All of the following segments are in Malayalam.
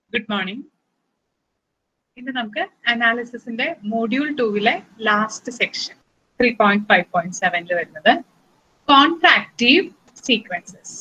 ഗുഡ് മോർണിംഗ് ഇന്ന് നമുക്ക് അനാലിസിസിന്റെ മോഡ്യൂൾ ടൂവിലെ last section three point five point സെവനിൽ വരുന്നത് കോൺട്രാക്റ്റീവ് സീക്വൻസസ്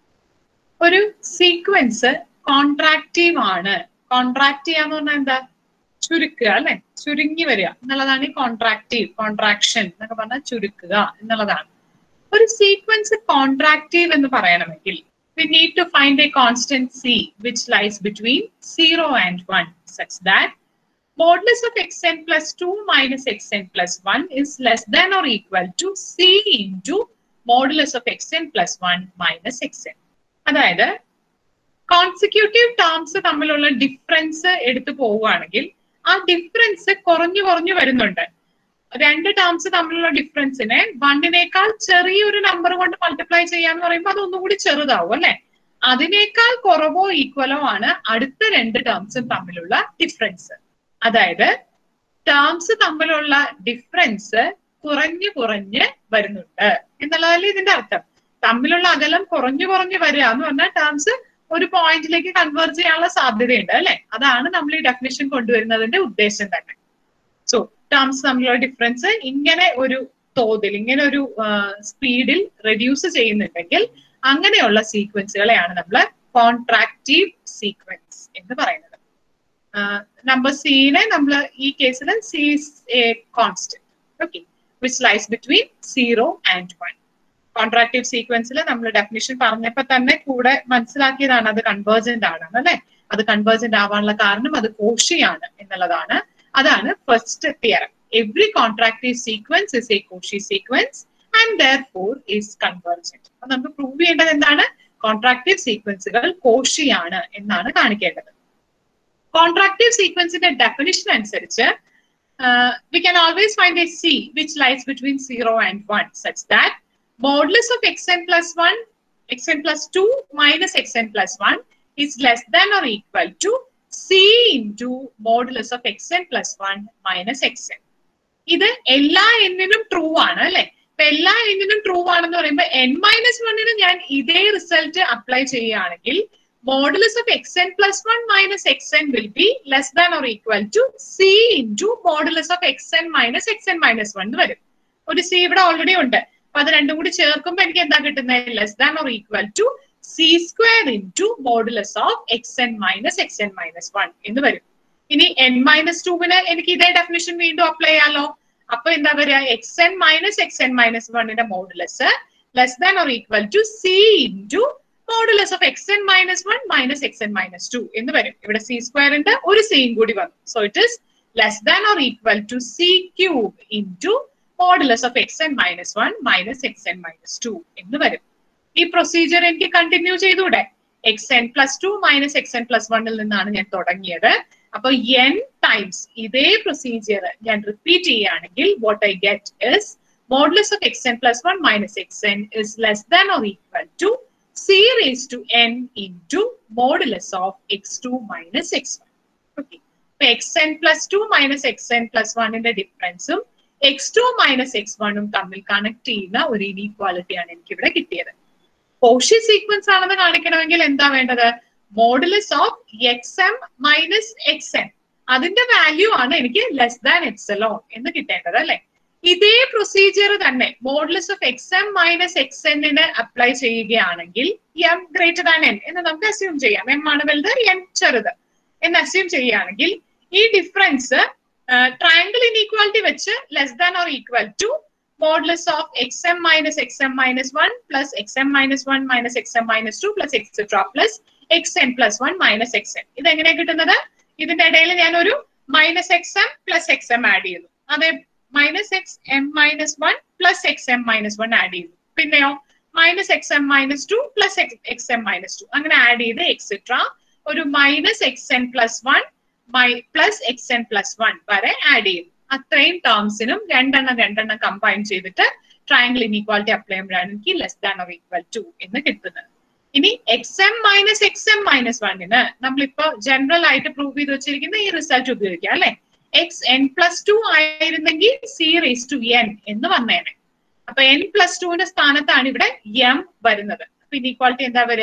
ഒരു സീക്വൻസ് കോൺട്രാക്റ്റീവ് ആണ് കോൺട്രാക്ട് ചെയ്യാന്ന് പറഞ്ഞാൽ എന്താ ചുരുക്കുക അല്ലെ ചുരുങ്ങി വരിക എന്നുള്ളതാണ് ഈ കോൺട്രാക്റ്റീവ് കോൺട്രാക്ഷൻ എന്നൊക്കെ പറഞ്ഞാൽ ചുരുക്കുക എന്നുള്ളതാണ് ഒരു സീക്വൻസ് കോൺട്രാക്റ്റീവ് എന്ന് പറയണമെങ്കിൽ we need to find a constant c which lies between 0 and 1 such that modulus of xn plus 2 minus xn plus 1 is less than or equal to c into modulus of xn plus 1 minus xn. അതായത് കോൺസിക്യൂട്ടീവ് ടേംസ് തമ്മിലുള്ള ഡിഫറൻസ് എടുത്തു പോവുകയാണെങ്കിൽ ആ ഡിഫറൻസ് കുറഞ്ഞു കുറഞ്ഞു വരുന്നുണ്ട് രണ്ട് ടേംസ് തമ്മിലുള്ള ഡിഫറൻസിനെ വണ്ണിനേക്കാൾ ചെറിയൊരു നമ്പർ കൊണ്ട് മൾട്ടിപ്ലൈ ചെയ്യാന്ന് പറയുമ്പോൾ അത് ഒന്നും കൂടി ചെറുതാവും അല്ലെ അതിനേക്കാൾ കുറവോ ഈക്വലോ ആണ് അടുത്ത രണ്ട് ടേംസും തമ്മിലുള്ള ഡിഫറൻസ് അതായത് ടേംസ് തമ്മിലുള്ള ഡിഫറൻസ് കുറഞ്ഞു കുറഞ്ഞ് വരുന്നുണ്ട് എന്നുള്ളതല്ലേ ഇതിന്റെ അർത്ഥം തമ്മിലുള്ള അകലം കുറഞ്ഞു കുറഞ്ഞു വരിക എന്ന് പറഞ്ഞാൽ ടേംസ് ഒരു പോയിന്റിലേക്ക് കൺവേർട്ട് ചെയ്യാനുള്ള സാധ്യതയുണ്ട് അല്ലെ അതാണ് നമ്മൾ ഈ ഡെഫിനിഷൻ കൊണ്ടുവരുന്നതിന്റെ ഉദ്ദേശം തന്നെ സോ ടേംസ് തമ്മിലുള്ള ഡിഫറൻസ് ഇങ്ങനെ ഒരു തോതിൽ ഇങ്ങനെ ഒരു സ്പീഡിൽ റെഡ്യൂസ് ചെയ്യുന്നുണ്ടെങ്കിൽ അങ്ങനെയുള്ള സീക്വൻസുകളെയാണ് നമ്മൾ കോൺട്രാക്റ്റീവ് സീക്വൻസ് എന്ന് പറയുന്നത് നമ്പർ സീനെ നമ്മൾ ഈ കേസിൽ C a constant okay which lies between zero and one contractive സീക്വൻസിൽ നമ്മൾ ഡെഫിനിഷൻ പറഞ്ഞപ്പോ തന്നെ കൂടെ മനസ്സിലാക്കിയതാണ് അത് കൺവേർജന്റ് ആണ് അല്ലെ അത് കൺവേർജന്റ് ആവാനുള്ള കാരണം അത് കോഷിയാണ് എന്നുള്ളതാണ് അതാണ് first theorem every contractive sequence is a Cauchy sequence and therefore is convergent അപ്പൊ നമുക്ക് പ്രൂവ് ചെയ്യേണ്ടത് എന്താണ് കോൺട്രാക്റ്റീവ് സീക്വൻസുകൾ കോഷിയാണ് എന്നാണ് കാണിക്കേണ്ടത് കോൺട്രാക്റ്റീവ് സീക്വൻസിന്റെ ഡെഫിനിഷൻ അനുസരിച്ച് we can always find a C which lies between zero and one such that modulus of x n plus one x n plus two minus x n plus one is less than or equal to c into modulus of xn plus 1 minus xn. ഇത് എല്ലാ എന്നിനും ട്രൂ ആണ് അല്ലെ ഇപ്പൊ എല്ലാ എന്നിനും ട്രൂ ആണെന്ന് പറയുമ്പോൾ എൻ മൈനസ് വണ്ണിന് ഞാൻ ഇതേ റിസൾട്ട് അപ്ലൈ ചെയ്യുകയാണെങ്കിൽ modulus of x n plus one minus x n will be less than or equal to C into modulus of x n minus x n minus one വരും ഒരു സി ഇവിടെ ഓൾറെഡി ഉണ്ട് അപ്പൊ അത് രണ്ടും കൂടി ചേർക്കുമ്പോൾ എനിക്ക് എന്താ കിട്ടുന്നത് less than or equal to C square into modulus of x n minus x n minus one എന്ന് വരും ഇനി എൻ മൈനസ് ടുവിന് എനിക്ക് ഇതേ ഡെഫിനിഷൻ വീണ്ടും അപ്ലൈ ചെയ്യാലോ അപ്പൊ എന്താ വരിക x n minus x n minus വണ്ണിന്റെ modulus less than or equal to C into modulus of x n minus one minus x n minus two എന്ന് വരും ഇവിടെ സി സ്ക്വയർ ഉണ്ട് ഒരു സിയും കൂടി വന്നു so it is less than or equal to c cube into modulus of x n minus one minus x n minus two എന്ന് വരും ഈ പ്രൊസീജിയർ എനിക്ക് കണ്ടിന്യൂ ചെയ്തൂടെ x n plus two minus x n plus വണ്ണിൽ നിന്നാണ് ഞാൻ തുടങ്ങിയത് അപ്പൊ എൻ ടൈംസ് ഇതേ പ്രൊസീജിയർ ഞാൻ റിപ്പീറ്റ് ചെയ്യുകയാണെങ്കിൽ what I get is modulus of x n plus one minus x n is less than or equal to c raise to n into modulus of x two minus x one okay ഇപ്പൊ x n plus two minus x n plus വണ്ണിന്റെ ഡിഫറൻസും എക്സ് ടു മൈനസ് എക്സ് വണ്ണും തമ്മിൽ കണക്ട് ചെയ്യുന്ന ഒരു ഇനീക്വാലിറ്റിയാണ് എനിക്ക് ഇവിടെ കിട്ടിയത് കോഷി സീക്വൻസ് ആണെന്ന് കാണിക്കണമെങ്കിൽ എന്താ വേണ്ടത് modulus of x m minus x n അതിന്റെ വാല്യൂ ആണ് എനിക്ക് ലെസ് ദാൻ എക്സലോ എന്ന് കിട്ടേണ്ടത് അല്ലെ ഇതേ പ്രൊസീജിയർ തന്നെ modulus of x m minus x എന്നിന് അപ്ലൈ ചെയ്യുകയാണെങ്കിൽ എം ഗ്രേറ്റർ ദാൻ എൻ എന്ന് നമുക്ക് അസ്യൂം ചെയ്യാം എം ആണ് വലുത് എൻ ചെറുത് എന്ന് അസ്യൂം ചെയ്യുകയാണെങ്കിൽ ഈ ഡിഫറൻസ് ട്രയാങ്കിൾ ഇനീക്വാലിറ്റി വെച്ച് less than or equal to modulus of xm minus xm minus 1 plus xm minus 1 minus xm minus 2 plus etc plus xn plus 1 minus xn ഇത് എങ്ങനെയാ കിട്ടുന്നത് ഇതിന്റെ ഇടയിൽ ഞാൻ ഒരു minus x m plus x m add ചെയ്തു അതെ minus x m minus one plus x m minus one add ചെയ്തു പിന്നെയോ minus x m minus two plus x m minus two അങ്ങനെ ആഡ് ചെയ്ത് എക്സെട്ര ഒരു minus x n plus one plus x n plus one വരെ ആഡ് ചെയ്തു അത്രയും ടേംസിനും രണ്ടെണ്ണം രണ്ടെണ്ണം കമ്പൈൻ ചെയ്തിട്ട് ട്രയാങ്കിൾ ഇനീക്വാലിറ്റി അപ്ലൈ ചെയ്യുമ്പോഴാണ് എനിക്ക് less than or equal to എന്ന് കിട്ടുന്നത് ഇനി x m minus x m minus വണ്ണിന് നമ്മളിപ്പോ ജനറൽ ആയിട്ട് പ്രൂവ് ചെയ്ത് വെച്ചിരിക്കുന്ന ഈ റിസൾട്ട് ഉപയോഗിക്കാം അല്ലെ എക്സ് എൻ പ്ലസ് ടു ആയിരുന്നെങ്കിൽ സി റേസ് ടു എൻ എന്ന് വന്നേനെ അപ്പൊ എൻ പ്ലസ് ടുവിന്റെ സ്ഥാനത്താണ് ഇവിടെ എം വരുന്നത് അപ്പൊ ഇനീക്വാളിറ്റി എന്താ വരിക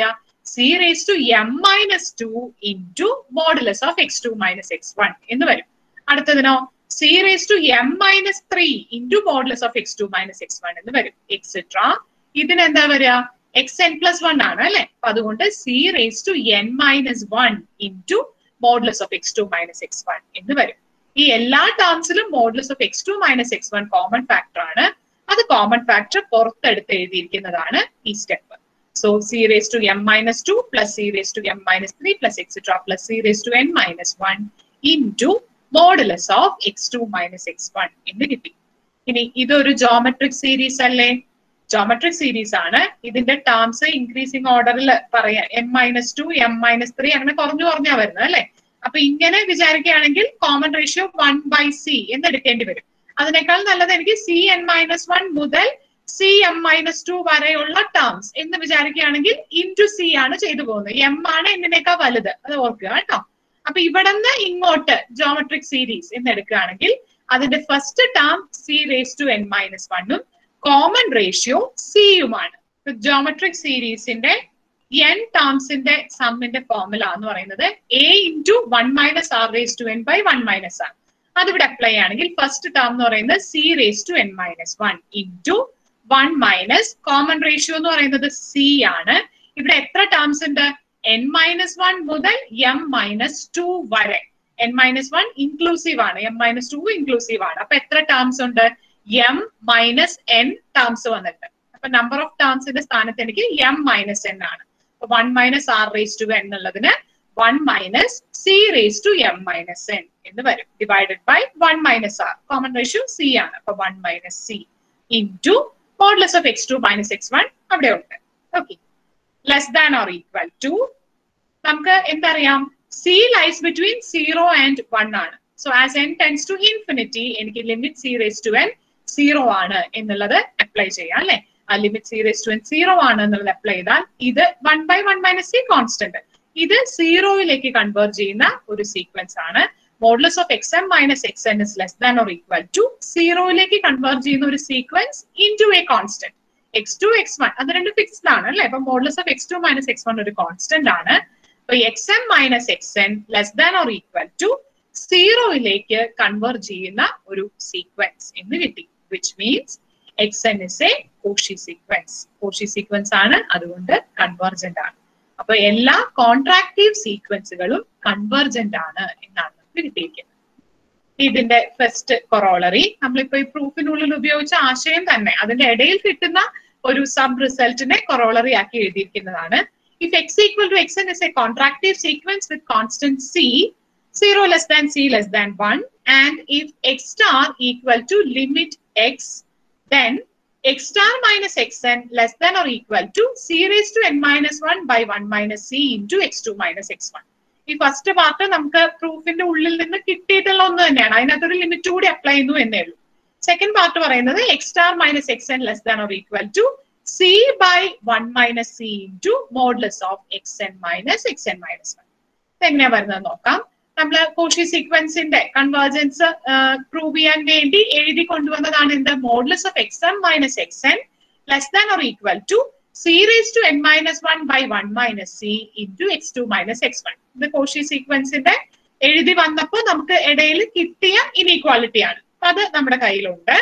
c raise to m minus two into modulus of x two minus x one എന്ന് വരും അടുത്തതിനോ c raise to m minus three into modulus of x two minus x one എന്ന് വരും എക്സെട്ര ഇതിന് എന്താ വരിക എക്സ് എൻ പ്ലസ് വൺ ആണ് അല്ലെ അപ്പൊ അതുകൊണ്ട് c raise to n minus one into modulus of x two minus x one എന്ന് വരും ഈ എല്ലാ ടേംസിലും modulus of x two minus x one common factor ആണ് അത് കോമൺ ഫാക്ടർ പുറത്തെടുത്ത് എഴുതിയിരിക്കുന്നതാണ് ഈ step so c raise to m minus two plus c raise to m minus three plus etcetera plus c raise to n minus one into modulus of x two minus x one എന്ന് കിട്ടി ഇനി ഇതൊരു ജോമെട്രിക് സീരീസ് അല്ലേ ജോമെട്രിക് സീരീസ് ആണ് ഇതിന്റെ ടേംസ് ഇൻക്രീസിങ് ഓർഡറിൽ പറയാം m minus two m minus three അങ്ങനെ കുറഞ്ഞു കുറഞ്ഞാ വരുന്നത് അല്ലെ അപ്പൊ ഇങ്ങനെ വിചാരിക്കുകയാണെങ്കിൽ common ratio one by c എന്ന് എടുക്കേണ്ടി വരും അതിനേക്കാൾ നല്ലത് എനിക്ക് സി എൻ മൈനസ് വൺ മുതൽ സി എം മൈനസ് ടു വരെയുള്ള ടേംസ് എന്ന് വിചാരിക്കുകയാണെങ്കിൽ ഇൻറ്റു സി ആണ് ചെയ്തു പോകുന്നത് എം ആണ് എന്നിനേക്കാൾ വലുത് അത് ഓർക്കുക കേട്ടോ അപ്പൊ ഇവിടെ നിന്ന് ഇങ്ങോട്ട് ജോമെട്രിക് സീരീസ് എന്ന് എടുക്കുകയാണെങ്കിൽ അതിന്റെ first term c raise to n minus വണ്ണും കോമൺ റേഷ്യോ സിയുമാണ് ജോമെട്രിക് സീരീസിന്റെ എൻ ടേംസിന്റെ സമ്മിന്റെ ഫോർമുല എന്ന് പറയുന്നത് a into one minus r raise to n by one minus ആണ് അതിവിടെ അപ്ലൈ ആണെങ്കിൽ ഫസ്റ്റ് ടേം എന്ന് പറയുന്നത് c raise to n minus one into one minus common ratio എന്ന് പറയുന്നത് സി ആണ് ഇവിടെ എത്ര ടേംസ് ഉണ്ട് എൻ മൈനസ് വൺ മുതൽ എം മൈനസ് ടു വരെ എൻ മൈനസ് വൺ ഇൻക്ലൂസീവ് ആണ് എം മൈനസ് ടു ഇൻക്ലൂസീവ് ആണ് അപ്പൊ എത്ര ടേംസ് ഉണ്ട് എം മൈനസ് എൻ ടേംസ് വന്നിട്ട് അപ്പൊ നമ്പർ ഓഫ് ടേംസിന്റെ സ്ഥാനത്ത് എനിക്ക് എം മൈനസ് എൻ ആണ് അപ്പൊ one minus r raise to n എന്നുള്ളതിന് one minus c raise to m minus n എന്ന് വരും divided by one minus r common ratio c ആണ് അപ്പൊ one minus c into modulus of x two minus x one അവിടെ ഉണ്ട് okay less than or equal to നമുക്ക് എന്തറിയാം c lies between zero and one ആണ് so as n tends to infinity എനിക്ക് limit c raise to n zero ആണ് എന്നുള്ളത് അപ്ലൈ ചെയ്യാം അല്ലെ ആ limit c raise to n zero ആണ് എന്നുള്ളത് അപ്ലൈ ചെയ്താൽ ഇത് one by one minus c constant ഇത് സീറോയിലേക്ക് കൺവേർട്ട് ചെയ്യുന്ന ഒരു സീക്വൻസ് ആണ് modulus of x m minus x n is less than or equal to സീറോയിലേക്ക് കൺവേർട്ട് ചെയ്യുന്ന ഒരു sequence into a constant x two x one അത് രണ്ട് ഫിക്സ്ഡ് ആണ് അല്ലെ അപ്പൊ modulus of x two minus x one ഒരു കോൺസ്റ്റന്റ് ആണ് അപ്പൊ x m minus x n less than or equal to സീറോയിലേക്ക് കൺവേർട്ട് ചെയ്യുന്ന ഒരു സീക്വൻസ് എന്ന് കിട്ടി which means x n is a Cauchy sequence Cauchy sequence ആണ് അതുകൊണ്ട് കൺവേർജന്റ് ആണ് അപ്പൊ എല്ലാ കോൺട്രാക്റ്റീവ് സീക്വൻസുകളും കൺവേർജന്റ് ആണ് എന്നാണ് നമുക്ക് കിട്ടിയിരിക്കുന്നത് ഇതിന്റെ ഫസ്റ്റ് കൊറോളറി നമ്മളിപ്പോ ഈ പ്രൂഫിനുള്ളിൽ ഉപയോഗിച്ച ആശയം തന്നെ അതിന്റെ ഇടയിൽ കിട്ടുന്ന ഒരു സബ് റിസൾട്ടിനെ കൊറോളറി ആക്കി എഴുതിയിരിക്കുന്നതാണ് if x equal to x n is a contractive sequence with constant c zero less than c less than one and if x star equal to limit x then x star minus xn less than or equal to c raised to n minus 1 by 1 minus c into x2 minus x1. ഈ ഫസ്റ്റ് പാർട്ട് നമുക്ക് പ്രൂഫിന്റെ ഉള്ളിൽ നിന്ന് കിട്ടിയിട്ടുള്ള ഒന്ന് തന്നെയാണ് അതിനകത്തൊരു ലിമിറ്റ് കൂടി അപ്ലൈ ചെയ്യുന്നു എന്നേ ഉള്ളൂ സെക്കൻഡ് പാർട്ട് പറയുന്നത് x star minus x n less than or equal to c by one minus c into modulus of x n minus x n minus one എങ്ങനെയാ വരുന്നത് നോക്കാം നമ്മൾ കോഷി സീക്വൻസിന്റെ കൺവേർജൻസ് പ്രൂവ് ചെയ്യാൻ വേണ്ടി എഴുതി കൊണ്ടുവന്നതാണ് എന്ത് modulus of x m minus x n less than or equal to c raise to n minus one by one minus c into x two minus x one ഇത് കോഷി സീക്വൻസിന്റെ എഴുതി വന്നപ്പോൾ നമുക്ക് ഇടയിൽ കിട്ടിയ ഇനീക്വാലിറ്റി ആണ് അപ്പൊ അത് നമ്മുടെ കയ്യിലുണ്ട്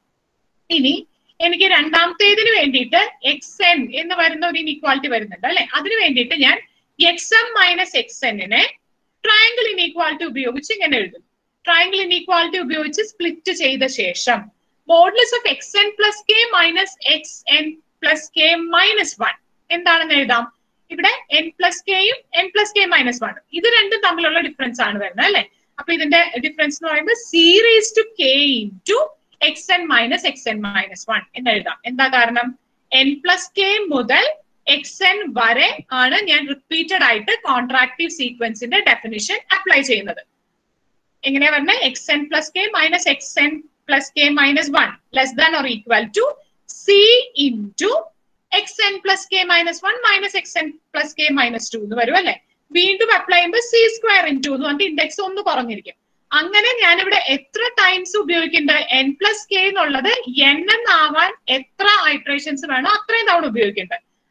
ഇനി എനിക്ക് രണ്ടാമത്തേതിന് വേണ്ടിയിട്ട് എക്സ് എൻ എന്ന് വരുന്ന ഒരു ഇനീക്വാലിറ്റി വരുന്നുണ്ട് അല്ലെ അതിന് വേണ്ടിയിട്ട് ഞാൻ എക്സ് എം മൈനസ് എക്സ് എന്നിനെ ട്രയാങ്കിൾ ഇനീക്വാലിറ്റി ഉപയോഗിച്ച് ഇങ്ങനെ എഴുതും ട്രയാങ്കിൾ ഇനീക്വാലിറ്റി ഉപയോഗിച്ച് സ്പ്ലിറ്റ് ചെയ്ത ശേഷം modulus of x n plus k minus x n plus k minus one എന്താണെന്ന് എഴുതാം ഇവിടെ എൻ പ്ലസ് കെയും n plus k minus one ഇത് രണ്ടും തമ്മിലുള്ള ഡിഫറൻസ് ആണ് വരുന്നത് അല്ലെ അപ്പൊ ഇതിന്റെ ഡിഫറൻസ് എന്ന് പറയുമ്പോൾ c raise to k into x n minus x n minus one എന്ന് എഴുതാം എന്താ കാരണം എൻ പ്ലസ് കെ മുതൽ എക്സ് എൻ വരെ ആണ് ഞാൻ റിപ്പീറ്റഡ് ആയിട്ട് കോൺട്രാക്റ്റീവ് സീക്വൻസിന്റെ ഡെഫിനിഷൻ അപ്ലൈ ചെയ്യുന്നത് എങ്ങനെയാ പറഞ്ഞത് x n plus k minus x n plus k minus one less than or equal to C into x n plus k minus one minus x n plus k minus two എന്ന് വരും അല്ലെ വീണ്ടും അപ്ലൈ ചെയ്യുമ്പോൾ സി സ്ക്വയർ ഇൻറ്റു എന്ന് പറഞ്ഞിട്ട് ഇൻഡെക്സ് ഒന്ന് കുറഞ്ഞിരിക്കും അങ്ങനെ ഞാനിവിടെ എത്ര ടൈംസ് ഉപയോഗിക്കേണ്ടത് എൻ പ്ലസ് കെ എന്നുള്ളത് എൻ എന്നാവാൻ എത്ര ഐട്രേഷൻസ് വേണോ അത്രയും തവണ ഉപയോഗിക്കേണ്ടത്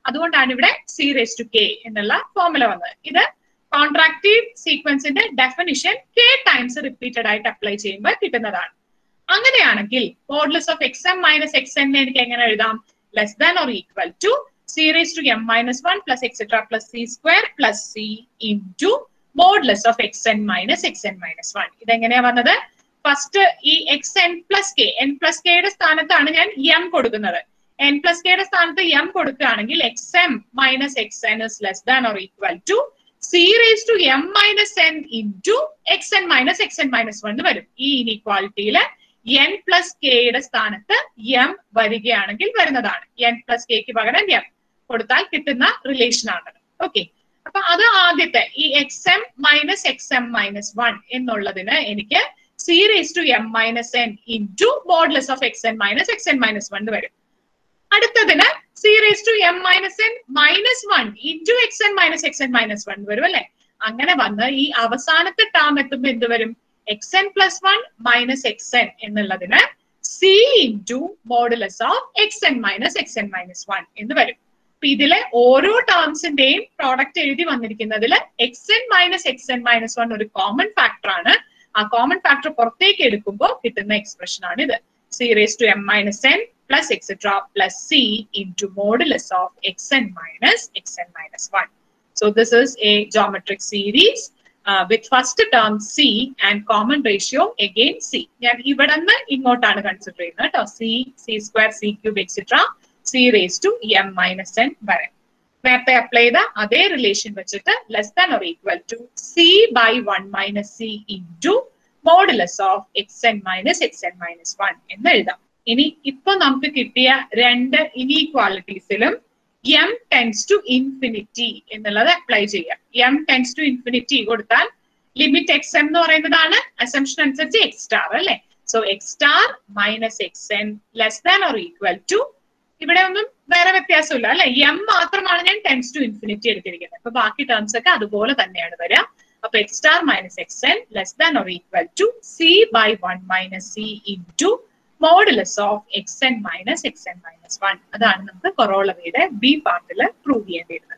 അതുകൊണ്ടാണ് ഇവിടെ സി റേസ് ടു കെ എന്നുള്ള ഫോർമുല വന്നത് ഇത് കോൺട്രാക്റ്റീവ് സീക്വൻസിന്റെ ഡെഫിനിഷൻ കെ ടൈംസ് റിപ്പീറ്റഡ് ആയിട്ട് അപ്ലൈ ചെയ്യുമ്പോൾ കിട്ടുന്നതാണ് അങ്ങനെയാണെങ്കിൽ modulus of x m minus x n എനിക്ക് എങ്ങനെ എഴുതാം less than or equal to c raise to m minus one plus etcetera plus c square plus c into modulus of x n minus x n minus one ഇതെങ്ങനെയാ വന്നത് ഫസ്റ്റ് ഈ x n plus k n plus കെയുടെ സ്ഥാനത്താണ് ഞാൻ എം കൊടുക്കുന്നത് എൻ പ്ലസ് കെയുടെ സ്ഥാനത്ത് എം കൊടുക്കുകയാണെങ്കിൽ x m minus x n is less than or equal to c raise to m minus n into x n minus x n minus one വരും ഈ ഇനീക്വാളിറ്റിയില് എൻ പ്ലസ് കെയുടെ സ്ഥാനത്ത് എം വരികയാണെങ്കിൽ വരുന്നതാണ് എൻ പ്ലസ് കെക്ക് പകരം എം കൊടുത്താൽ കിട്ടുന്ന റിലേഷൻ ആണത് ഓക്കെ അപ്പൊ അത് ആദ്യത്തെ ഈ x m minus x m minus one എന്നുള്ളതിന് എനിക്ക് c raise to m minus n into modulus of x n minus x n minus one വരും അടുത്തതിന് c raise to m minus n minus one into x n minus x n minus one വരും അല്ലെ അങ്ങനെ വന്ന് ഈ അവസാനത്തെ ടേം എത്തുമ്പോൾ എന്ത് വരും x n plus one minus x n എന്നുള്ളതിന് c into modulus of x n minus x n minus one എന്ന് വരും അപ്പൊ ഇതിലെ ഓരോ ടേംസിന്റെയും പ്രോഡക്റ്റ് എഴുതി വന്നിരിക്കുന്നതിൽ x n minus x n minus one ഒരു കോമൺ ഫാക്ടർ ആണ് ആ കോമൺ ഫാക്ടർ പുറത്തേക്ക് എടുക്കുമ്പോൾ കിട്ടുന്ന എക്സ്പ്രഷൻ ആണ് ഇത് c raise to m minus n plus etcetera plus c into modulus of x n minus x n minus one so this is a geometric series with first term c and common ratio again c ഞാൻ ഇവിടെ നിന്ന് ഇങ്ങോട്ടാണ് കൺസിഡർ ചെയ്യുന്നത് കേട്ടോ c c square c cube etcetera c raise to m minus n വരെ നേരത്തെ അപ്ലൈ ചെയ്ത അതേ റിലേഷൻ വെച്ചിട്ട് less than or equal to c by one minus c into modulus of x n minus x n minus one എന്ന് എഴുതാം ഇനി ഇപ്പൊ നമുക്ക് കിട്ടിയ രണ്ട് ഇനീക്വാളിറ്റീസിലും എം ടെൻസ് ടു ഇൻഫിനിറ്റി എന്നുള്ളത് അപ്ലൈ ചെയ്യാം എം ടെൻസ് ടു ഇൻഫിനിറ്റി കൊടുത്താൽ ലിമിറ്റ് എക്സ് എം എന്ന് പറയുന്നതാണ് അസംഷൻ അനുസരിച്ച് എക്സ് സ്റ്റാർ അല്ലെ so x star minus x n less than or equal to ഇവിടെ ഒന്നും വേറെ വ്യത്യാസമില്ല അല്ലെ എം മാത്രമാണ് ഞാൻ ടെൻസ് ടു ഇൻഫിനിറ്റി എടുത്തിരിക്കുന്നത് അപ്പൊ ബാക്കി ടേംസ് ഒക്കെ അതുപോലെ തന്നെയാണ് വരിക അപ്പൊ x star minus x n less than or equal to c by one minus c into modulus of x n minus x n minus one അതാണ് നമുക്ക് കൊറോളവയുടെ ബി പാർട്ടിൽ പ്രൂവ് ചെയ്യേണ്ടിയിരുന്നത്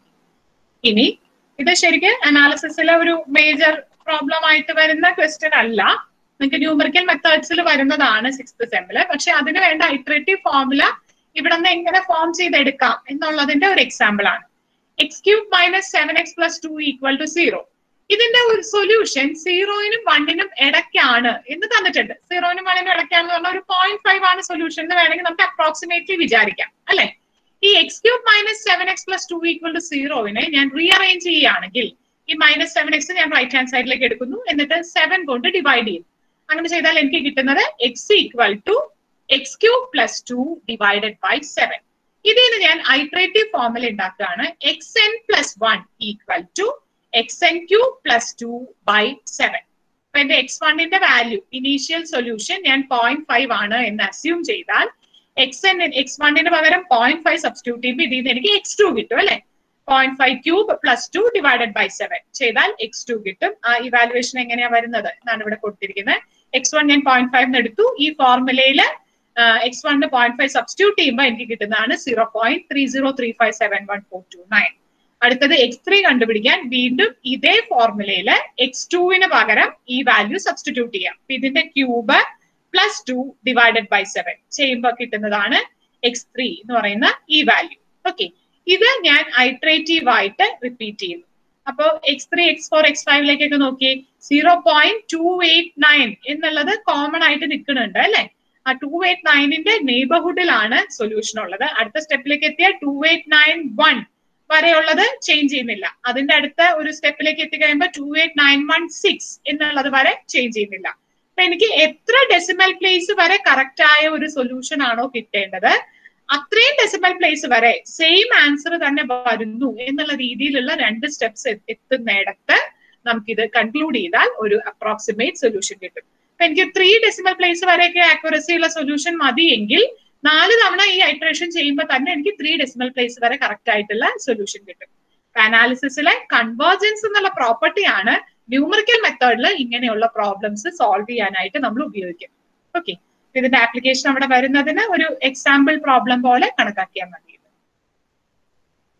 ഇനി ഇത് ശരിക്കും അനാലിസിസിലെ ഒരു മേജർ പ്രോബ്ലം ആയിട്ട് വരുന്ന ക്വസ്റ്റ്യൻ അല്ല നിങ്ങൾക്ക് ന്യൂമറിക്കൽ മെത്തേഡ്സിൽ വരുന്നതാണ് സിക്സ്ത് സെമ്മില് പക്ഷെ അതിന് വേണ്ട ഇറ്ററേറ്റീവ് ഫോർമുല ഇവിടെ നിന്ന് എങ്ങനെ ഫോം ചെയ്തെടുക്കാം എന്നുള്ളതിന്റെ ഒരു എക്സാമ്പിൾ ആണ് x cube minus seven x plus two equal to zero ഇതിന്റെ ഒരു സൊല്യൂഷൻ സീറോയിനും വണ്ണിനും ഇടയ്ക്കാണ് എന്ന് തന്നിട്ടുണ്ട് സീറോയിനും വണ്ണിനും ഇടയ്ക്കാണെന്ന് പറഞ്ഞാൽ ഒരു പോയിന്റ് ഫൈവ് ആണ് സൊല്യൂഷൻ എന്ന് വേണമെങ്കിൽ നമുക്ക് അപ്രോക്സിമേറ്റ്ലി വിചാരിക്കാം അല്ലെ ഈ x cube minus seven x plus two equal to സീറോവിനെ ഞാൻ റീഅറേഞ്ച് ചെയ്യുകയാണെങ്കിൽ ഈ മൈനസ് സെവൻ എക്സ് ഞാൻ റൈറ്റ് ഹാൻഡ് സൈഡിലേക്ക് എടുക്കുന്നു എന്നിട്ട് സെവൻ കൊണ്ട് ഡിവൈഡ് ചെയ്യും അങ്ങനെ ചെയ്താൽ എനിക്ക് കിട്ടുന്നത് x equal to x cube plus two divided by seven ഇതിന് ഞാൻ ഐട്രേറ്റീവ് ഫോമിൽ ഉണ്ടാക്കുകയാണ് x n plus one equal to x n cube plus two by seven അപ്പൊ എന്റെ എക്സ് വണ്ണിന്റെ വാല്യൂ ഇനീഷ്യൽ സൊല്യൂഷൻ ഞാൻ പോയിന്റ് ഫൈവ് ആണ് എന്ന് അസ്യൂം ചെയ്താൽ എക്സ് എൻ എക്സ് വണ്ണിന് പകരം പോയിന്റ് ഫൈവ് സബ്സ്റ്റിറ്റ്യൂട്ട് ചെയ്യുമ്പോൾ ഇതിൽ നിന്ന് എനിക്ക് എക്സ് ടു കിട്ടും അല്ലെ point five cube plus two divided by seven ചെയ്താൽ എക്സ് ടു കിട്ടും ആ ഇവാലുവേഷൻ എങ്ങനെയാ വരുന്നത് എന്നാണ് ഇവിടെ കൊടുത്തിരിക്കുന്നത് എക്സ് വൺ ഞാൻ പോയിന്റ് ഫൈവ് എടുത്തു ഈ ഫോർമുലയിൽ എക്സ് വണ്ണിന് പോയിന്റ് ഫൈവ് സബ്സ്റ്റിറ്റ്യൂട്ട് ചെയ്യുമ്പോൾ എനിക്ക് കിട്ടുന്നതാണ് zero point three zero three five seven one four two nine അടുത്തത് എക്സ് ത്രീ കണ്ടുപിടിക്കാൻ വീണ്ടും ഇതേ ഫോർമുലയിൽ എക്സ് ടുവിന് പകരം ഈ വാല്യൂ സബ്സ്റ്റിറ്റ്യൂട്ട് ചെയ്യാം ഇതിന്റെ cube plus two divided by seven ചെയ്യുമ്പോൾ കിട്ടുന്നതാണ് എക്സ് ത്രീ എന്ന് പറയുന്ന ഈ വാല്യൂ ഓക്കെ ഇത് ഞാൻ ഐട്രേറ്റീവ് ആയിട്ട് റിപ്പീറ്റ് ചെയ്യുന്നു അപ്പോ x three x four x ഫൈവിലേക്കൊക്കെ നോക്കി zero point two eight nine എന്നുള്ളത് കോമൺ ആയിട്ട് നിൽക്കുന്നുണ്ട് അല്ലെ ആ ടു എയ്റ്റ് നയനിന്റെ നെയ്ബർഹുഡിലാണ് സൊല്യൂഷൻ ഉള്ളത് അടുത്ത സ്റ്റെപ്പിലേക്ക് എത്തിയ ടു എയ്റ്റ് നയൻ വൺ വരെയുള്ളത് ചേഞ്ച് ചെയ്യുന്നില്ല അതിന്റെ അടുത്ത ഒരു സ്റ്റെപ്പിലേക്ക് എത്തിക്കഴിയുമ്പോൾ two eight nine one six എന്നുള്ളത് വരെ ചേഞ്ച് ചെയ്യുന്നില്ല അപ്പൊ എനിക്ക് എത്ര ഡെസിമൽ പ്ലേസ് വരെ കറക്റ്റ് ആയ ഒരു സൊല്യൂഷൻ ആണോ കിട്ടേണ്ടത് അത്രയും ഡെസിമൽ പ്ലേസ് വരെ സെയിം ആൻസർ തന്നെ വരുന്നു എന്നുള്ള രീതിയിലുള്ള രണ്ട് സ്റ്റെപ്സ് എത്തുന്നിടത്ത് നമുക്കിത് കൺക്ലൂഡ് ചെയ്താൽ ഒരു അപ്രോക്സിമേറ്റ് സൊല്യൂഷൻ കിട്ടും അപ്പൊ എനിക്ക് ത്രീ ഡെസിമൽ പ്ലേസ് വരെയൊക്കെ ആക്യുറസി ഉള്ള സൊല്യൂഷൻ മതിയെങ്കിൽ നാല് തവണ ഈ ഐട്രേഷൻ ചെയ്യുമ്പോൾ തന്നെ എനിക്ക് ത്രീ ഡെസിമൽ പ്ലേസ് വരെ കറക്റ്റ് ആയിട്ടുള്ള സൊല്യൂഷൻ കിട്ടും അനാലിസിസിലെ കൺവേർജൻസ് എന്നുള്ള പ്രോപ്പർട്ടിയാണ് ന്യൂമറിക്കൽ മെത്തേഡിൽ ഇങ്ങനെയുള്ള പ്രോബ്ലംസ് സോൾവ് ചെയ്യാനായിട്ട് നമ്മൾ ഉപയോഗിക്കും ഓക്കെ ഇതിന്റെ ആപ്ലിക്കേഷൻ അവിടെ വരുന്നതിന് ഒരു എക്സാമ്പിൾ പ്രോബ്ലം പോലെ കണക്കാക്കിയാൽ മതി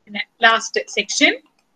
പിന്നെ last section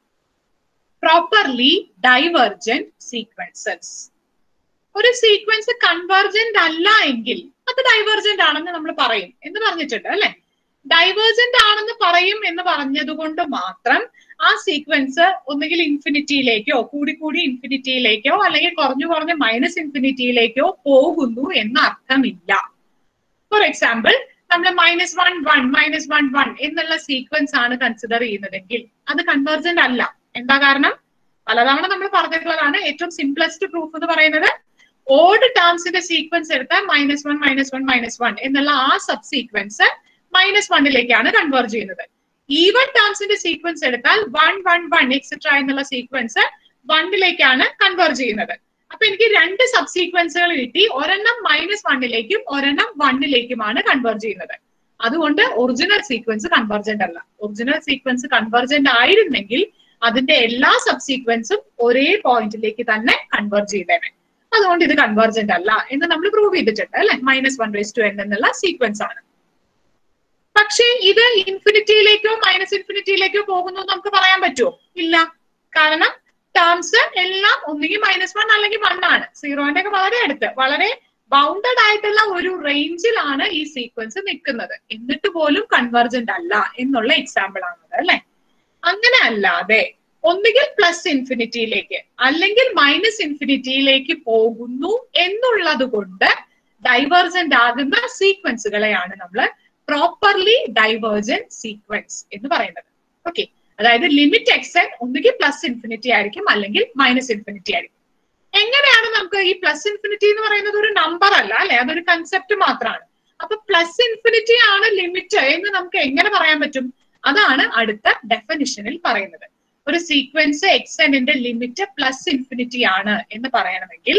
properly divergent sequences ഒരു സീക്വൻസ് കൺവർജന്റ് അല്ല എങ്കിൽ അത് ഡൈവർജന്റ് ആണെന്ന് നമ്മൾ പറയും എന്ന് പറഞ്ഞിട്ടുണ്ട് അല്ലെ ഡൈവേർജന്റ് ആണെന്ന് പറയും എന്ന് പറഞ്ഞതുകൊണ്ട് മാത്രം ആ സീക്വൻസ് ഒന്നുകിൽ ഇൻഫിനിറ്റിയിലേക്കോ കൂടി കൂടി ഇൻഫിനിറ്റിയിലേക്കോ അല്ലെങ്കിൽ കുറഞ്ഞു കുറഞ്ഞ് മൈനസ് ഇൻഫിനിറ്റിയിലേക്കോ പോകുന്നു എന്ന അർത്ഥമില്ല ഫോർ എക്സാമ്പിൾ നമ്മൾ minus one one minus one one എന്നുള്ള സീക്വൻസ് ആണ് കൺസിഡർ ചെയ്യുന്നതെങ്കിൽ അത് കൺവേർജന്റ് അല്ല എന്താ കാരണം പലതവണ നമ്മൾ പറഞ്ഞിട്ടുള്ളതാണ് ഏറ്റവും സിംപ്ലസ്റ്റ് പ്രൂഫ് എന്ന് പറയുന്നത് ഓഡ് ടേംസിന്റെ സീക്വൻസ് എടുത്താൽ minus one minus one minus one എന്നുള്ള ആ സബ് സീക്വൻസ് മൈനസ് വണ്ണിലേക്കാണ് കൺവേർജ് ചെയ്യുന്നത് ഈവൻ ടേംസിന്റെ സീക്വൻസ് എടുത്താൽ വൺ വൺ വൺ എക്സെട്ര എന്നുള്ള സീക്വൻസ് വണ്ണിലേക്കാണ് കൺവേർജ് ചെയ്യുന്നത് അപ്പൊ എനിക്ക് രണ്ട് സബ് സീക്വൻസുകൾ കിട്ടി ഒരെണ്ണം മൈനസ് വണ്ണിലേക്കും ഒരെണ്ണം വണ്ണിലേക്കുമാണ് കൺവേർജ് ചെയ്യുന്നത് അതുകൊണ്ട് ഒറിജിനൽ സീക്വൻസ് കൺവർജന്റ് അല്ല ഒറിജിനൽ സീക്വൻസ് കൺവർജന്റ് ആയിരുന്നെങ്കിൽ അതിന്റെ എല്ലാ സബ് സീക്വൻസും ഒരേ പോയിന്റിലേക്ക് തന്നെ കൺവേർജ് ചെയ്തേനെ അതുകൊണ്ട് ഇത് കൺവേർജന്റ് അല്ല എന്ന് നമ്മൾ പ്രൂവ് ചെയ്തിട്ടുണ്ട് അല്ലെ minus one raise to n എന്നുള്ള സീക്വൻസ് ആണ് പക്ഷേ ഇത് ഇൻഫിനിറ്റിയിലേക്കോ മൈനസ് ഇൻഫിനിറ്റിയിലേക്കോ പോകുന്നു എന്ന് നമുക്ക് പറയാൻ പറ്റുമോ ഇല്ല കാരണം ടേംസ് എല്ലാം ഒന്നുകിൽ മൈനസ് വൺ അല്ലെങ്കിൽ വൺ ആണ് സീറോന്റെ ഒക്കെ വളരെ അടുത്ത് വളരെ ബൗണ്ടഡ് ആയിട്ടുള്ള ഒരു റേഞ്ചിലാണ് ഈ സീക്വൻസ് നിൽക്കുന്നത് എന്നിട്ട് പോലും കൺവർജന്റ് അല്ല എന്നുള്ള എക്സാമ്പിൾ ആണത് അല്ലെ അങ്ങനെ അല്ലാതെ ഒന്നുകിൽ പ്ലസ് ഇൻഫിനിറ്റിയിലേക്ക് അല്ലെങ്കിൽ മൈനസ് ഇൻഫിനിറ്റിയിലേക്ക് പോകുന്നു എന്നുള്ളത് കൊണ്ട് ഡൈവേർജന്റ് ആകുന്ന സീക്വൻസുകളെയാണ് നമ്മൾ പ്രോപ്പർലി ഡൈവേർജന്റ് സീക്വൻസ് എന്ന് പറയുന്നത് ഓക്കെ അതായത് ലിമിറ്റ് എക്സൻ ഒന്നുകിൽ പ്ലസ് ഇൻഫിനിറ്റി ആയിരിക്കും അല്ലെങ്കിൽ മൈനസ് ഇൻഫിനിറ്റി ആയിരിക്കും എങ്ങനെയാണ് നമുക്ക് ഈ പ്ലസ് ഇൻഫിനിറ്റി എന്ന് പറയുന്നത് ഒരു നമ്പർ അല്ല അല്ലെ അതൊരു കൺസെപ്റ്റ് മാത്രമാണ് അപ്പൊ പ്ലസ് ഇൻഫിനിറ്റി ആണ് ലിമിറ്റ് എന്ന് നമുക്ക് എങ്ങനെ പറയാൻ പറ്റും അതാണ് അടുത്ത ഡെഫിനിഷനിൽ പറയുന്നത് ഒരു സീക്വൻസ് എക്സെനിന്റെ ലിമിറ്റ് പ്ലസ് ഇൻഫിനിറ്റി ആണ് എന്ന് പറയണമെങ്കിൽ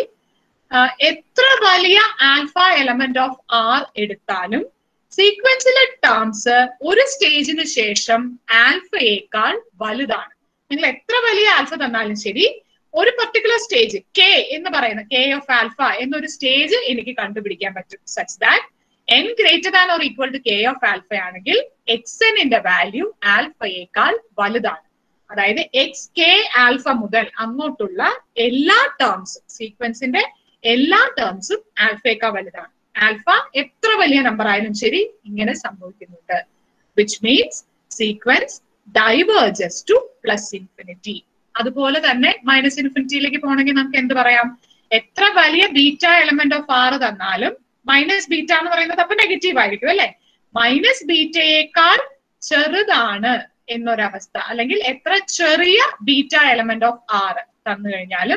എത്ര വലിയ ആൽഫ എലമെന്റ് ഓഫ് ആർ എടുത്താലും സീക്വൻസിലെ ടേംസ് ഒരു സ്റ്റേജിന് ശേഷം ആൽഫയേക്കാൾ വലുതാണ് നിങ്ങൾ എത്ര വലിയ ആൽഫ തന്നാലും ശരി ഒരു പർട്ടിക്കുലർ സ്റ്റേജ് കെ എന്ന് പറയുന്ന കെ ഓഫ് ആൽഫ എന്നൊരു സ്റ്റേജ് എനിക്ക് കണ്ടുപിടിക്കാൻ പറ്റും such that n greater than or equal to k of alpha ആണെങ്കിൽ എക്സ് എന്നിന്റെ വാല്യൂ ആൽഫയേക്കാൾ വലുതാണ് അതായത് എക്സ് കെ ആൽഫ മുതൽ അങ്ങോട്ടുള്ള എല്ലാ ടേംസും സീക്വൻസിന്റെ എല്ലാ ടേംസും ആൽഫയേക്കാൾ വലുതാണ് ആൽഫ എത്ര വലിയ നമ്പർ ആയാലും ശരി ഇങ്ങനെ സംഭവിക്കുന്നുണ്ട് which means sequence diverges to plus infinity അതുപോലെ തന്നെ മൈനസ് ഇൻഫിനിറ്റിയിലേക്ക് പോകണമെങ്കിൽ നമുക്ക് എന്ത് പറയാം എത്ര വലിയ ബീറ്റ എലമെന്റ് ഓഫ് ആർ തന്നാലും മൈനസ് ബീറ്റ എന്ന് പറയുന്നത് അപ്പൊ നെഗറ്റീവ് ആയിരിക്കും അല്ലെ മൈനസ് ബീറ്റയേക്കാൾ ചെറുതാണ് എന്നൊരവസ്ഥ അല്ലെങ്കിൽ എത്ര ചെറിയ ബീറ്റ എലമെന്റ് ഓഫ് ആർ തന്നു കഴിഞ്ഞാലും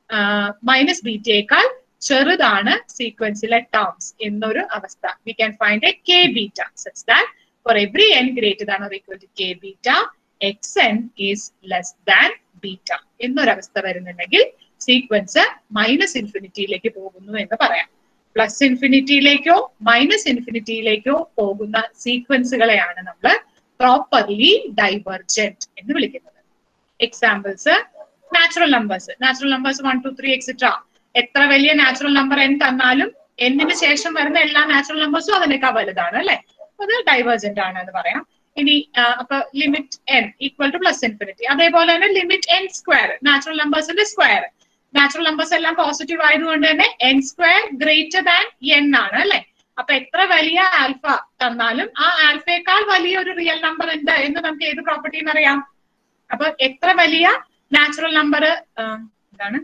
മൈനസ് ബീറ്റയേക്കാൾ ചെറുതാണ് സീക്വൻസിലെ ടേംസ് എന്നൊരു അവസ്ഥ we can find a k beta such that for every n greater than or equal to k beta x n is less than beta എന്നൊരവസ്ഥ വരുന്നുണ്ടെങ്കിൽ സീക്വൻസ് മൈനസ് ഇൻഫിനിറ്റിയിലേക്ക് പോകുന്നു എന്ന് പറയാം പ്ലസ് ഇൻഫിനിറ്റിയിലേക്കോ മൈനസ് ഇൻഫിനിറ്റിയിലേക്കോ പോകുന്ന സീക്വൻസുകളെയാണ് നമ്മൾ പ്രോപ്പർലി ഡൈവർജന്റ് എന്ന് വിളിക്കുന്നത് examples natural numbers natural numbers one two three etcetera എത്ര വലിയ നാച്ചുറൽ നമ്പർ എൻ തന്നാലും എന്നിന് ശേഷം വരുന്ന എല്ലാ നാച്ചുറൽ നമ്പേഴ്സും അതിനേക്കാൾ വലുതാണ് അല്ലെ അത് ഡൈവേർജന്റ് ആണ് എന്ന് പറയാം ഇനി അപ്പൊ limit n equal to plus infinity അതേപോലെ തന്നെ ലിമിറ്റ് എൻ സ്ക്വയർ നാച്ചുറൽ നമ്പേഴ്സിന്റെ സ്ക്വയർ നാച്ചുറൽ നമ്പേഴ്സ് എല്ലാം പോസിറ്റീവ് ആയതുകൊണ്ട് തന്നെ n square greater than n ആണ് അല്ലെ അപ്പൊ എത്ര വലിയ ആൽഫ തന്നാലും ആ ആൽഫയേക്കാൾ വലിയ ഒരു റിയൽ നമ്പർ ഉണ്ട് എന്ന് നമുക്ക് ഏത് പ്രോപ്പർട്ടി അറിയാം അപ്പൊ എത്ര വലിയ നാച്ചുറൽ നമ്പർ എന്താണ്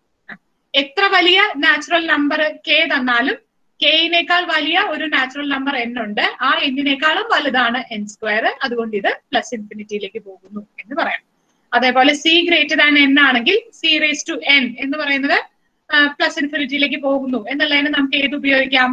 എത്ര വലിയ നാച്ചുറൽ നമ്പർ കെ തന്നാലും കെയിനേക്കാൾ വലിയ ഒരു നാച്ചുറൽ നമ്പർ എൻ ഉണ്ട് ആ എന്നിനേക്കാളും വലുതാണ് എൻ സ്ക്വയർ അതുകൊണ്ട് ഇത് പ്ലസ് ഇൻഫിനിറ്റിയിലേക്ക് പോകുന്നു എന്ന് പറയാം അതേപോലെ സി ഗ്രേറ്റർ ദാൻ എൻ ആണെങ്കിൽ സി റേസ് ടു എൻ എന്ന് പറയുന്നത് പ്ലസ് ഇൻഫിനിറ്റിയിലേക്ക് പോകുന്നു എന്നുള്ളതിന് നമുക്ക് ഏത് ഉപയോഗിക്കാം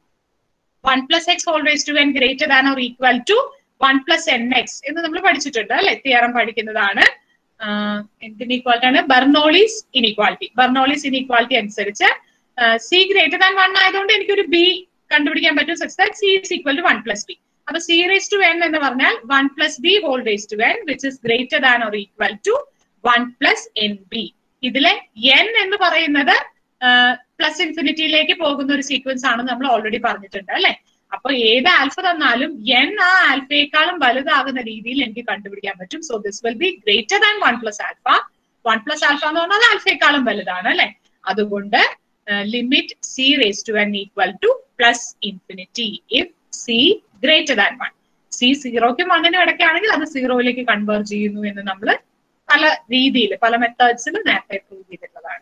one plus x whole raise to n greater than or equal to one plus n x എന്ന് നമ്മൾ പഠിച്ചിട്ടുണ്ട് അല്ലെ തിയറം പഠിക്കുന്നതാണ് എന്തിന് ഇക്വാലിറ്റി ആണ് ബെർണോളീസ് ഇൻഇക്വാലിറ്റി ബെർണോളീസ് ഇൻഇക്വാലിറ്റി അനുസരിച്ച് സി ഗ്രേറ്റർ ദാൻ വൺ ആയതുകൊണ്ട് എനിക്കൊരു ബി കണ്ടുപിടിക്കാൻ പറ്റും such that c is equal to one plus B അപ്പൊ സി റേസ് ടു എൻ എന്ന് പറഞ്ഞാൽ one plus b whole raise to n which is greater than or equal to one plus n b ഇതിലെ എൻ എന്ന് പറയുന്നത് പ്ലസ് ഇൻഫിനിറ്റിയിലേക്ക് പോകുന്ന ഒരു സീക്വൻസ് ആണെന്ന് നമ്മൾ ഓൾറെഡി പറഞ്ഞിട്ടുണ്ട് അല്ലെ അപ്പൊ ഏത് ആൽഫ തന്നാലും എൻ ആ ആൽഫയെക്കാളും വലുതാകുന്ന രീതിയിൽ എനിക്ക് കണ്ടുപിടിക്കാൻ പറ്റും so this will be greater than one plus alpha one plus alpha എന്ന് പറഞ്ഞാൽ ആൽഫയെക്കാളും വലുതാണ് അല്ലെ അതുകൊണ്ട് limit c raise to n equal to plus infinity if c greater than one c സീറോയ്ക്കും വണ്ണിനും ഇടയ്ക്കാണെങ്കിൽ അത് സീറോയിലേക്ക് കൺവേർട്ട് ചെയ്യുന്നു എന്ന് നമ്മൾ പല രീതിയിൽ പല മെത്തേഡ്സിൽ നേരത്തെ പ്രൂവ് ചെയ്തിട്ടുള്ളതാണ്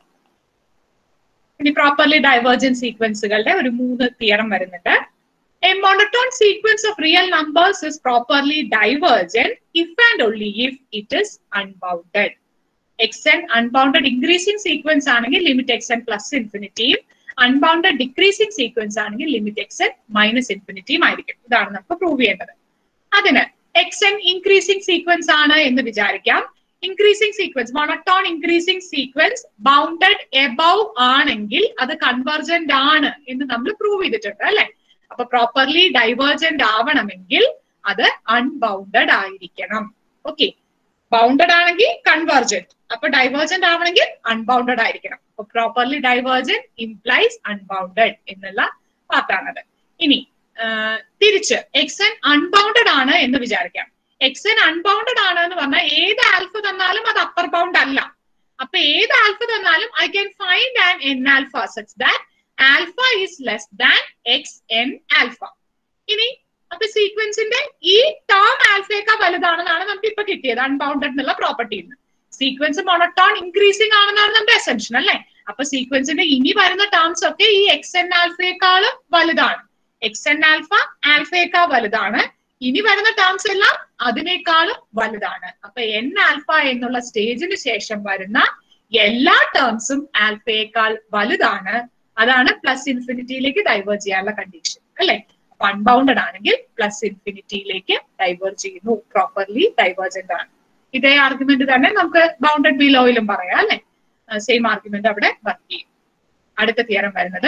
ഇനി പ്രോപ്പർലി ഡൈവേർജൻ സീക്വൻസുകളുടെ ഒരു മൂന്ന് തിയറം വരുന്നുണ്ട് A monotone sequence of real numbers is properly divergent if and only if it is unbounded. xn unbounded increasing sequence ആണെങ്കിൽ ലിമിറ്റ് xn പ്ലസ് ഇൻഫിനിറ്റിയും അൺബൗണ്ടഡ് ഡിക്രീസിംഗ് സീക്വൻസ് ആണെങ്കിൽ ലിമിറ്റ് xn മൈനസ് ഇൻഫിനിറ്റിയും ആയിരിക്കും ഇതാണ് നമുക്ക് പ്രൂവ് ചെയ്യേണ്ടത് അതിന് xn ഇൻക്രീസിംഗ് സീക്വൻസ് ആണ് എന്ന് വിചാരിക്കാം increasing sequence monotone increasing sequence bounded above ആണെങ്കിൽ അത് കൺവെർജന്റ് ആണ് എന്ന് നമ്മൾ പ്രൂവ് ചെയ്തിട്ടുണ്ട് അല്ലെ അപ്പൊ പ്രോപ്പർലി ഡൈവേർജന്റ് ആവണമെങ്കിൽ അത് അൺബൗണ്ടഡ് ആയിരിക്കണം ഓക്കെ ബൗണ്ടഡ് ആണെങ്കിൽ കൺവെർജന്റ് അപ്പൊ ഡൈവേർജന്റ് ആവണമെങ്കിൽ അൺബൗണ്ടഡ് ആയിരിക്കണം അപ്പൊ പ്രോപ്പർലി ഡൈവേർജന്റ് ഇംപ്ലൈസ് അൺബൗണ്ടഡ് എന്നുള്ള പാർട്ടാണത് ഇനി തിരിച്ച് എക്സ് എൻ അൺബൗണ്ടഡ് ആണ് എന്ന് വിചാരിക്കാം എക്സ് എൻ അൺബൗണ്ടഡ് ആണ് എന്ന് പറഞ്ഞാൽ ഏത് ആൽഫ തന്നാലും അത് അപ്പർ ബൗണ്ട് അല്ല അപ്പൊ ഏത് ആൽഫ തന്നാലും I can find an n alpha such that alpha is less than x n alpha ഇനി അപ്പൊ സീക്വൻസിന്റെ ഈ ടേം ആൽഫയേക്കാൾ വലുതാണെന്നാണ് നമുക്ക് ഇപ്പൊ കിട്ടിയത് അൺബൗണ്ടഡ് എന്നുള്ള പ്രോപ്പർട്ടിയിൽ നിന്ന് സീക്വൻസ് മൊണട്ടോൺ ഇൻക്രീസിംഗ് ആണെന്നാണ് നമ്മുടെ അസംഷൻ അല്ലെ അപ്പൊ സീക്വൻസിന്റെ ഇനി വരുന്ന ടേംസ് ഒക്കെ ഈ എക്സ് എൻ ആൽഫയെക്കാളും വലുതാണ് എക്സ് എൻ ആൽഫ ആൽഫയേക്കാൾ വലുതാണ് ഇനി വരുന്ന ടേംസ് എല്ലാം അതിനേക്കാളും വലുതാണ് അപ്പൊ എൻ ആൽഫ എന്നുള്ള സ്റ്റേജിന് ശേഷം വരുന്ന എല്ലാ ടേംസും ആൽഫയേക്കാൾ വലുതാണ് അതാണ് പ്ലസ് ഇൻഫിനിറ്റിയിലേക്ക് ഡൈവേർജ് ചെയ്യാനുള്ള കണ്ടീഷൻ അല്ലെ അപ്പൊ അൺബൗണ്ടഡ് ആണെങ്കിൽ പ്ലസ് ഇൻഫിനിറ്റിയിലേക്ക് ഡൈവേർജ് ചെയ്യുന്നു പ്രോപ്പർലി ഡൈവേർജന്റ് ആണ് ഇതേ ആർഗ്യുമെന്റ് തന്നെ നമുക്ക് ബൗണ്ടഡ് ബിലോയിലും പറയാം അല്ലെ സെയിം ആർഗ്യുമെന്റ് അവിടെ വർക്ക് ചെയ്യും അടുത്ത തിയറം വരുന്നത്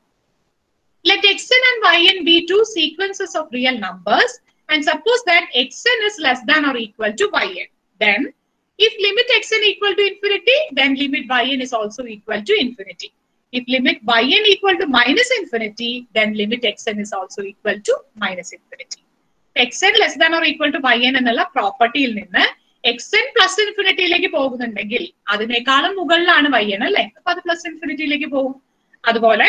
let xn and yn be two sequences of real numbers and suppose that xn is less than or equal to yn. Then, if limit xn equal to infinity, then limit yn is also equal to infinity. If limit yn equal to minus infinity, then limit xn is also equal to minus infinity. xn less than or equal to yn എന്നുള്ള പ്രോപ്പർട്ടിയിൽ നിന്ന് xn പ്ലസ് ഇൻഫിനിറ്റിയിലേക്ക് പോകുന്നുണ്ടെങ്കിൽ അതിനേക്കാളും മുകളിലാണ് yn അല്ലെ അപ്പൊ അത് പ്ലസ് ഇൻഫിനിറ്റിയിലേക്ക് പോകും അതുപോലെ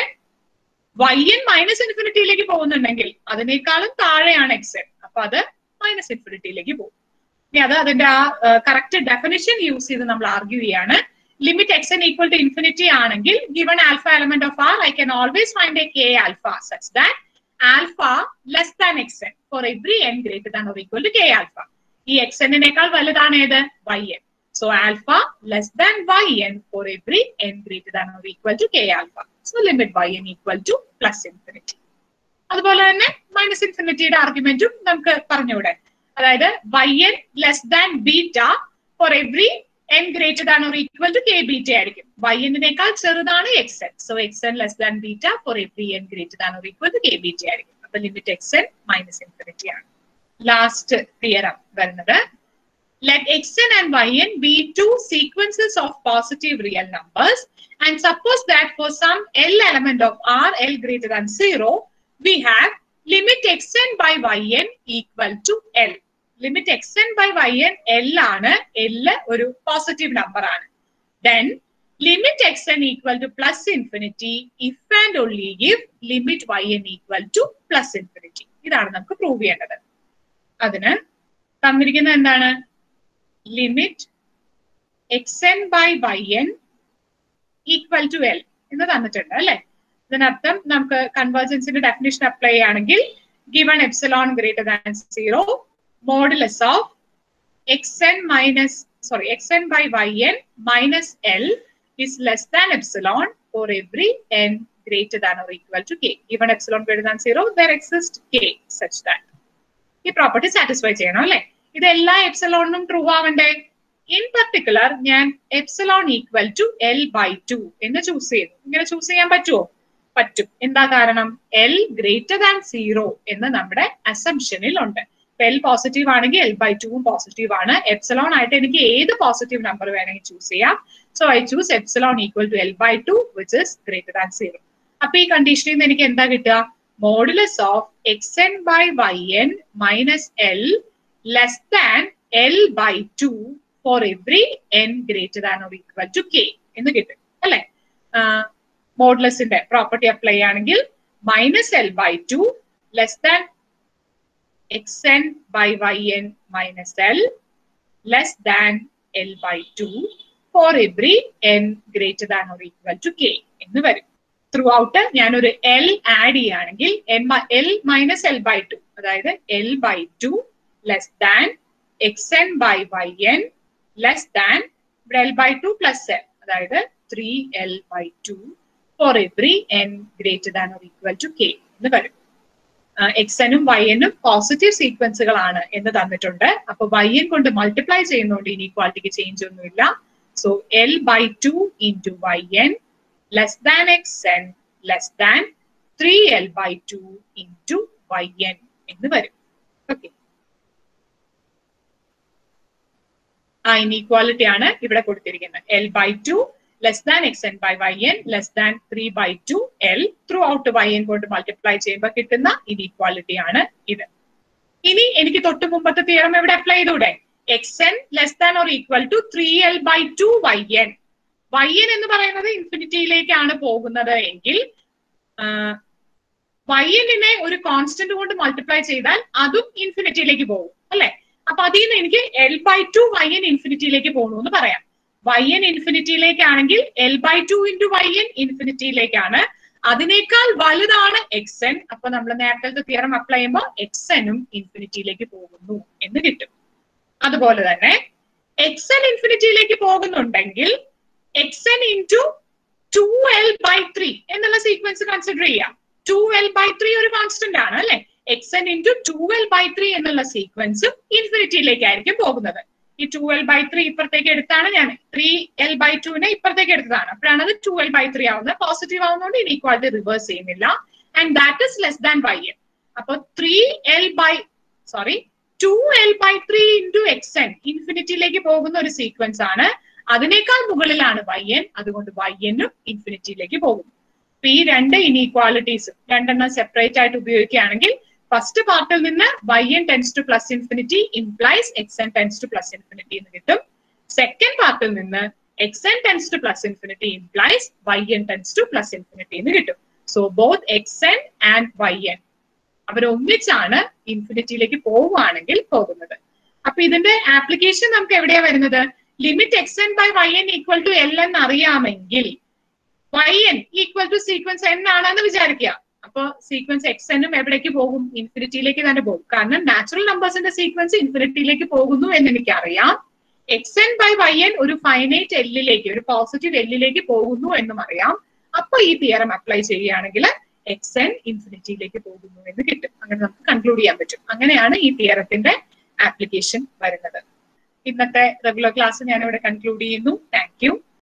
വൈ എൻ മൈനസ് ഇൻഫിനിറ്റിയിലേക്ക് പോകുന്നുണ്ടെങ്കിൽ അതിനേക്കാളും താഴെയാണ് എക്സ് എൻ അപ്പൊ അത് മൈനസ് ഇൻഫിനിറ്റിയിലേക്ക് പോകും ഇനി അത് അതിന്റെ ആ കറക്റ്റ് ഡെഫിനിഷൻ യൂസ് ചെയ്ത് നമ്മൾ ആർഗ്യൂ ചെയ്യാണ് limit x n equal to infinity ആണെങ്കിൽ given alpha element of r I can always find a k alpha such that alpha less than x n for every n greater than or equal to k alpha ഈ എക്സ് എന്നിനേക്കാൾ വലുതാണ് ഏത് y n So alpha less than yn for every n greater than or equal to k alpha. So limit yn equal to plus infinity. അതുപോലെ തന്നെ മൈനസ് ഇൻഫിനിറ്റിയുടെ ആർഗ്യുമെന്റും നമുക്ക് പറഞ്ഞൂടെ അതായത് y n less than beta for every n greater than or equal to k beta ആയിരിക്കും വൈ എന്നിനേക്കാൾ ചെറുതാണ് x n so x n less than beta for every n greater than or equal to k beta ആയിരിക്കും അപ്പൊ limit x n minus infinity ആണ് ലാസ്റ്റ് തിയറം വരുന്നത് let xn and yn be two sequences of positive real numbers and suppose that for some l element of r l greater than 0 we have limit xn by yn equal to l limit xn by yn l ആണ് l ഒരു പോസിറ്റീവ് നമ്പർ ആണ് then limit xn equal to plus infinity if and only if limit yn equal to plus infinity ഇതാണ് നമുക്ക് പ്രൂവ് ചെയ്യേണ്ടത് അതിന് തന്നിരിക്കുന്നത് എന്താണ് limit x n by y n equal to l എന്ന് തന്നിട്ടുണ്ട് അല്ലെ ഇതിനർത്ഥം നമുക്ക് കൺവേർജൻസിന്റെ ഡെഫിനിഷൻ അപ്ലൈ ചെയ്യുകയാണെങ്കിൽ given epsilon greater than zero modulus of x n minus sorry x n by y n minus l is less than epsilon for every n greater than or equal to k. Given epsilon greater than 0, there exists k such that. ഈ പ്രോപ്പർട്ടി സാറ്റിസ്ഫൈ ചെയ്യണം അല്ലെ ഇത് എല്ലാ എപ്സലോണിനും ട്രൂ ആവണ്ടേ ഇൻ പർട്ടിക്കുലർ ഞാൻ epsilon equal to l by two എന്ന് ചൂസ് ചെയ്തു ഇങ്ങനെ ചൂസ് ചെയ്യാൻ പറ്റുമോ പറ്റും എന്താ കാരണം എൽ ഗ്രേറ്റർ ദാൻ സീറോ എന്ന് നമ്മുടെ അസംഷനിൽ ഉണ്ട് എൽ പോസിറ്റീവ് ആണെങ്കിൽ എൽ ബൈ ടുവും പോസിറ്റീവ് ആണ് എപ്സലോൺ ആയിട്ട് എനിക്ക് ഏത് പോസിറ്റീവ് നമ്പർ വേണമെങ്കിൽ ചൂസ് ചെയ്യാം so I choose epsilon equal to l by two which is greater than zero അപ്പൊ ഈ കണ്ടീഷനിൽ നിന്ന് എനിക്ക് എന്താ കിട്ടുക modulus of x n by y n minus l less than l by two for every n greater than or equal to k എന്ന് കിട്ടും അല്ലെ മോഡുലസിന്റെ പ്രോപ്പർട്ടി അപ്ലൈ ആണെങ്കിൽ minus l by two less than x n by y n minus l less than l by two for every n greater than or equal to k എന്ന് വരും ത്രൂ ഔട്ട് ഞാനൊരു എൽ ആഡ് ചെയ്യുകയാണെങ്കിൽ l minus l by two അതായത് l by two less than x n by y n less than ഇവിടെ l by two plus l അതായത് three l by two for every n greater than or equal to k എന്ന് വരും എക്സ് എനും വൈ എനും പോസിറ്റീവ് സീക്വൻസുകളാണ് എന്ന് തന്നിട്ടുണ്ട് അപ്പൊ വൈ എൻ കൊണ്ട് മൾട്ടിപ്ലൈ ചെയ്യുന്നതുകൊണ്ട് ഇനീക്വാളിറ്റിക്ക് ചേഞ്ച് ഒന്നുമില്ല so l by two into y n less than x n less than three l by two into y n എന്ന് വരും ഓക്കെ ആ ഇനീക്വാലിറ്റി ആണ് ഇവിടെ കൊടുത്തിരിക്കുന്നത് l by two less than x n by y n less than three by two l through out Y n കൊണ്ട് മൾട്ടിപ്ലൈ ചെയ്യുമ്പോൾ കിട്ടുന്ന ഇനീക്വാലിറ്റി ആണ് ഇത് ഇനി എനിക്ക് തൊട്ട് മുമ്പത്തെ തിയറം എവിടെ അപ്ലൈ ചെയ്തൂടെ x n less than or equal to three l by two y n y n എന്ന് പറയുന്നത് ഇൻഫിനിറ്റിയിലേക്കാണ് പോകുന്നത് എങ്കിൽ വൈ എന്നിനെ ഒരു കോൺസ്റ്റന്റ് കൊണ്ട് മൾട്ടിപ്ലൈ ചെയ്താൽ അതും ഇൻഫിനിറ്റിയിലേക്ക് പോകും അല്ലെ അപ്പൊ അതിൽ നിന്ന് എനിക്ക് l by two y n ഇൻഫിനിറ്റിയിലേക്ക് പോകണു എന്ന് പറയാം വൈ എൻ ഇൻഫിനിറ്റിയിലേക്കാണെങ്കിൽ l by two into y n ഇൻഫിനിറ്റിയിലേക്കാണ് അതിനേക്കാൾ വലുതാണ് എക്സ് എൻ അപ്പൊ നമ്മൾ നേരത്തെ തിയറം അപ്ലൈ ചെയ്യുമ്പോൾ എക്സ് എനും ഇൻഫിനിറ്റിയിലേക്ക് പോകുന്നു എന്ന് കിട്ടും അതുപോലെ തന്നെ എക്സ് എൻ ഇൻഫിനിറ്റിയിലേക്ക് പോകുന്നുണ്ടെങ്കിൽ x n into two l by three എന്നുള്ള സീക്വൻസ് കൺസിഡർ ചെയ്യാം ടു എൽ ബൈ ത്രീ ഒരു കോൺസ്റ്റന്റ് ആണ് അല്ലെ x n into two l by three എന്നുള്ള സീക്വൻസും ഇൻഫിനിറ്റിയിലേക്കായിരിക്കും പോകുന്നത് ഈ ടു എൽ ബൈ ത്രീ ഇപ്പുറത്തേക്ക് എടുത്താണ് ഞാൻ ത്രീ എൽ ബൈ ടുവിനെ ഇപ്പുറത്തേക്ക് എടുത്തതാണ് അപ്പോഴാണ് അത് ടു എൽ ബൈ ത്രീ ആവുന്നത് പോസിറ്റീവ് ആവുന്നതുകൊണ്ട് ഇനീക്വാലിറ്റി റിവേഴ്സ് ചെയ്യുന്നില്ല and that is less than y n അപ്പൊ three l by sorry two l by three into x n ഇൻഫിനിറ്റിയിലേക്ക് പോകുന്ന ഒരു സീക്വൻസ് ആണ് അതിനേക്കാൾ മുകളിലാണ് വൈ എൻ അതുകൊണ്ട് വൈ എന്നും ഇൻഫിനിറ്റിയിലേക്ക് പോകും അപ്പൊ ഈ രണ്ട് ഇനീക്വാലിറ്റീസ് രണ്ടെണ്ണം സെപ്പറേറ്റ് ആയിട്ട് ഉപയോഗിക്കുകയാണെങ്കിൽ ഫസ്റ്റ് പാർട്ടിൽ നിന്ന് y n tends to plus infinity implies x n tends to plus infinity എന്ന് കിട്ടും സെക്കൻഡ് പാർട്ടിൽ നിന്ന് x n tends to plus infinity implies y n tends to plus infinity എന്ന് കിട്ടും so both x n and y n അവരൊന്നിച്ചാണ് ഇൻഫിനിറ്റിയിലേക്ക് പോവുകയാണെങ്കിൽ പോകുന്നത് അപ്പൊ ഇതിന്റെ ആപ്ലിക്കേഷൻ നമുക്ക് എവിടെയാ വരുന്നത് limit x n by y n equal to l എന്ന് അറിയാമെങ്കിൽ y n equal to sequence N ആണെന്ന് വിചാരിക്കുക അപ്പൊ സീക്വൻസ് എക്സ് എന്നും എവിടേക്ക് പോകും ഇൻഫിനിറ്റിയിലേക്ക് തന്നെ പോകും കാരണം നാച്ചുറൽ നമ്പേഴ്സിന്റെ സീക്വൻസ് ഇൻഫിനിറ്റിയിലേക്ക് പോകുന്നു എന്ന് എനിക്കറിയാം x n by y n ഒരു ഫൈനൈറ്റ് എല്ലിലേക്ക് ഒരു പോസിറ്റീവ് എല്ലിലേക്ക് പോകുന്നു എന്നും അറിയാം അപ്പൊ ഈ തിയറം അപ്ലൈ ചെയ്യുകയാണെങ്കിൽ എക്സ് എൻ ഇൻഫിനിറ്റിയിലേക്ക് പോകുന്നു എന്ന് കിട്ടും അങ്ങനെ നമുക്ക് കൺക്ലൂഡ് ചെയ്യാൻ പറ്റും അങ്ങനെയാണ് ഈ തിയറത്തിന്റെ ആപ്ലിക്കേഷൻ വരുന്നത് ഇന്നത്തെ റെഗുലർ ക്ലാസ് ഞാൻ ഇവിടെ കൺക്ലൂഡ് ചെയ്യുന്നു താങ്ക് യു